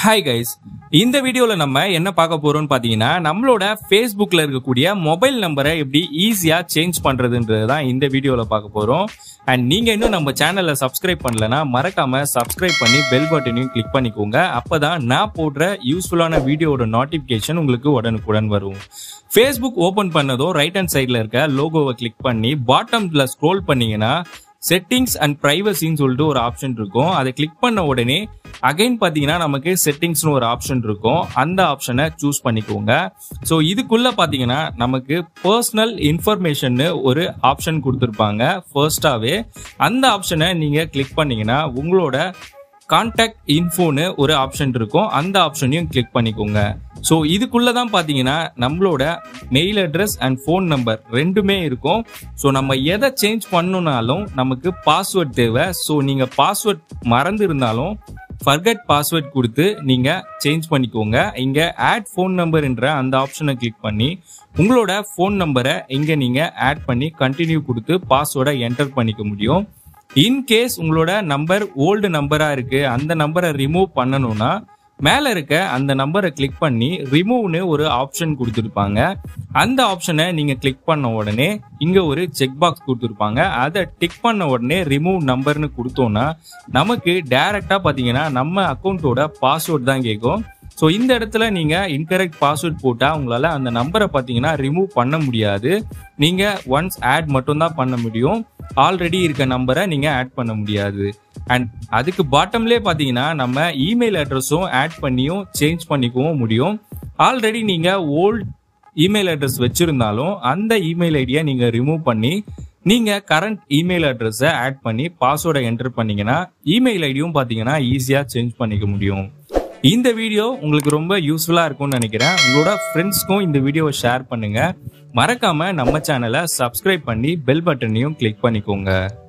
hi guys இந்த வீடியோவில் நம்ம என்ன பார்க்க போறோம்னு பார்த்தீங்கன்னா நம்மளோட ஃபேஸ்புக்கில் இருக்கக்கூடிய மொபைல் நம்பரை எப்படி ஈஸியாக சேஞ்ச் பண்ணுறதுன்றது தான் இந்த வீடியோவில் பார்க்க போகிறோம் அண்ட் நீங்கள் இன்னும் நம்ம சேனலை சப்ஸ்கிரைப் பண்ணலனா மறக்காம சப்ஸ்கிரைப் பண்ணி பெல் பட்டனையும் கிளிக் பண்ணிக்கோங்க அப்போ தான் நான் போடுற யூஸ்ஃபுல்லான வீடியோட நோட்டிஃபிகேஷன் உங்களுக்கு உடனுக்குடன் வரும் ஃபேஸ்புக் ஓப்பன் பண்ணதும் ரைட் ஹேண்ட் சைடில் இருக்க லோகோவை கிளிக் பண்ணி பாட்டமில் ஸ்க்ரோல் பண்ணீங்கன்னா செட்டிங்ஸ் அண்ட் ப்ரைவசின்னு சொல்லிட்டு ஒரு ஆப்ஷன் இருக்கும் அதை கிளிக் பண்ண உடனே அகைன் பார்த்தீங்கன்னா நமக்கு செட்டிங்ஸ்னு ஒரு ஆப்ஷன் இருக்கும் அந்த ஆப்ஷனை சூஸ் பண்ணிக்கோங்க ஸோ இதுக்குள்ள பார்த்தீங்கன்னா நமக்கு பர்சனல் இன்ஃபர்மேஷன்னு ஒரு ஆப்ஷன் கொடுத்துருப்பாங்க ஃபர்ஸ்டாகவே அந்த ஆப்ஷனை நீங்கள் கிளிக் பண்ணீங்கன்னா உங்களோட கான்டாக்ட் இன்ஃபோன்னு ஒரு ஆப்ஷன் இருக்கும் அந்த ஆப்ஷனையும் கிளிக் பண்ணிக்கோங்க ஸோ இதுக்குள்ள தான் பார்த்தீங்கன்னா நம்மளோட mail address and phone number ரெண்டுமே இருக்கும் ஸோ நம்ம எதை சேஞ்ச் பண்ணணும்னாலும் நமக்கு பாஸ்வேர்ட் தேவை ஸோ நீங்கள் பாஸ்வேர்ட் மறந்து இருந்தாலும் ஃபர்கட் பாஸ்வேர்ட் கொடுத்து நீங்கள் சேஞ்ச் பண்ணிக்கோங்க இங்கே ஆட் ஃபோன் நம்பர்ன்ற அந்த ஆப்ஷனை கிளிக் பண்ணி உங்களோட ஃபோன் நம்பரை இங்கே நீங்கள் ஆட் பண்ணி கண்டினியூ கொடுத்து பாஸ்வேர்டை என்டர் பண்ணிக்க முடியும் இன்கேஸ் உங்களோட நம்பர் ஓல்டு நம்பராக இருக்கு அந்த நம்பரை ரிமூவ் பண்ணணும்னா மேலே இருக்க அந்த நம்பரை கிளிக் பண்ணி ரிமூவ்னு ஒரு ஆப்ஷன் கொடுத்துருப்பாங்க அந்த ஆப்ஷனை நீங்கள் கிளிக் பண்ண உடனே இங்கே ஒரு செக் பாக்ஸ் கொடுத்துருப்பாங்க அதை டிக் பண்ண உடனே ரிமூவ் நம்பர்னு கொடுத்தோன்னா நமக்கு டைரெக்டாக பார்த்தீங்கன்னா நம்ம அக்கௌண்ட்டோட பாஸ்வேர்ட் தான் கேட்கும் ஸோ இந்த இடத்துல நீங்கள் இன்கரெக்ட் பாஸ்வேர்ட் போட்டால் உங்களால் அந்த நம்பரை பார்த்தீங்கன்னா ரிமூவ் பண்ண முடியாது நீங்கள் ஒன்ஸ் ஆட் மட்டும்தான் பண்ண முடியும் ஆல்ரெடி இருக்க நம்பரை நீங்கள் ஆட் பண்ண முடியாது அண்ட் அதுக்கு பாட்டம்லேயே பார்த்தீங்கன்னா நம்ம இமெயில் அட்ரஸும் ஆட் பண்ணியும் சேஞ்ச் பண்ணிக்கவும் முடியும் ஆல்ரெடி நீங்கள் ஓல்ட் இமெயில் அட்ரஸ் வச்சுருந்தாலும் அந்த இமெயில் ஐடியை நீங்கள் ரிமூவ் பண்ணி நீங்கள் கரண்ட் இமெயில் அட்ரஸை ஆட் பண்ணி பாஸ்வேர்டை என்டர் பண்ணீங்கன்னா இமெயில் ஐடியும் பார்த்தீங்கன்னா ஈஸியாக சேஞ்ச் பண்ணிக்க முடியும் இந்த வீடியோ உங்களுக்கு ரொம்ப யூஸ்ஃபுல்லாக இருக்கும்னு நினைக்கிறேன் உங்களோட ஃப்ரெண்ட்ஸ்க்கும் இந்த வீடியோவை ஷேர் பண்ணுங்க மறக்காம நம்ம சேனலை சப்ஸ்கிரைப் பண்ணி பெல் பட்டனையும் கிளிக் பண்ணிக்கோங்க